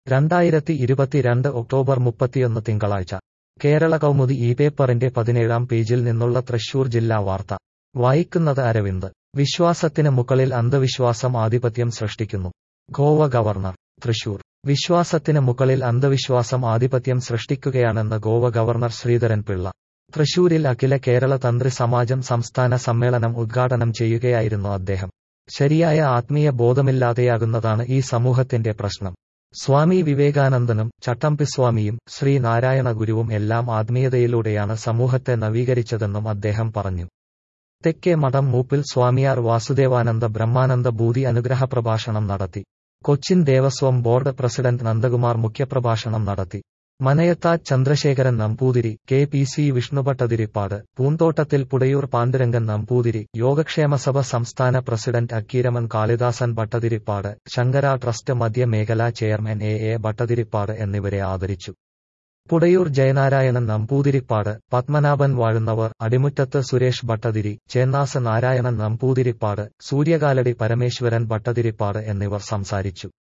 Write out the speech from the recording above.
രണ്ടായിരത്തി ഇരുപത്തിരണ്ട് ഒക്ടോബർ മുപ്പത്തിയൊന്ന് തിങ്കളാഴ്ച കേരള കൗമുദി ഈ പേപ്പറിന്റെ പതിനേഴാം പേജിൽ നിന്നുള്ള തൃശൂർ ജില്ലാ വാർത്ത വായിക്കുന്നത് അരവിന്ദ് വിശ്വാസത്തിന് മുകളിൽ അന്ധവിശ്വാസം ആധിപത്യം സൃഷ്ടിക്കുന്നു ഗോവ ഗവർണർ തൃശൂർ വിശ്വാസത്തിന് മുകളിൽ അന്ധവിശ്വാസം ആധിപത്യം സൃഷ്ടിക്കുകയാണെന്ന് ഗോവ ഗവർണർ ശ്രീധരൻ പിള്ള തൃശൂരിൽ അഖില കേരള തന്ത്രി സമാജം സംസ്ഥാന സമ്മേളനം ഉദ്ഘാടനം ചെയ്യുകയായിരുന്നു അദ്ദേഹം ശരിയായ ആത്മീയ ബോധമില്ലാതെയാകുന്നതാണ് ഈ സമൂഹത്തിന്റെ പ്രശ്നം സ്വാമി വിവേകാനന്ദനും ചട്ടമ്പിസ്വാമിയും ശ്രീ നാരായണ ഗുരുവും എല്ലാം ആത്മീയതയിലൂടെയാണ് സമൂഹത്തെ നവീകരിച്ചതെന്നും അദ്ദേഹം പറഞ്ഞു തെക്കേ മഠം മൂപ്പിൽ സ്വാമിയാർ വാസുദേവാനന്ദ ബ്രഹ്മാനന്ദ ഭൂതി അനുഗ്രഹ പ്രഭാഷണം നടത്തി കൊച്ചിൻ ദേവസ്വം ബോർഡ് പ്രസിഡന്റ് നന്ദകുമാർ മുഖ്യപ്രഭാഷണം നടത്തി Manayatha Chandrasekharan Namboothiri K P C Vishnubhattathiripad പൂന്തോട്ടത്തിൽ പുടയൂർ പാണ്ഡുരംഗൻ നമ്പൂതിരി യോഗക്ഷേമസഭ സംസ്ഥാന പ്രസിഡന്റ് അക്കീരമൻ കാളിദാസൻ ഭട്ടതിരിപ്പാട് ശങ്കര ട്രസ്റ്റ് മധ്യമേഖലാ ചെയർമാൻ എ എ ഭട്ടതിരിപ്പാട് എന്നിവരെ ആദരിച്ചു പുടയൂർ ജയനാരായണൻ നമ്പൂതിരിപ്പാട് പത്മനാഭൻ വാഴുന്നവർ അടിമുറ്റത്ത് സുരേഷ് ഭട്ടതിരി ചേന്നാസ് നാരായണൻ നമ്പൂതിരിപ്പാട് സൂര്യകാലടി പരമേശ്വരൻ ഭട്ടതിരിപ്പാട് എന്നിവർ സംസാരിച്ചു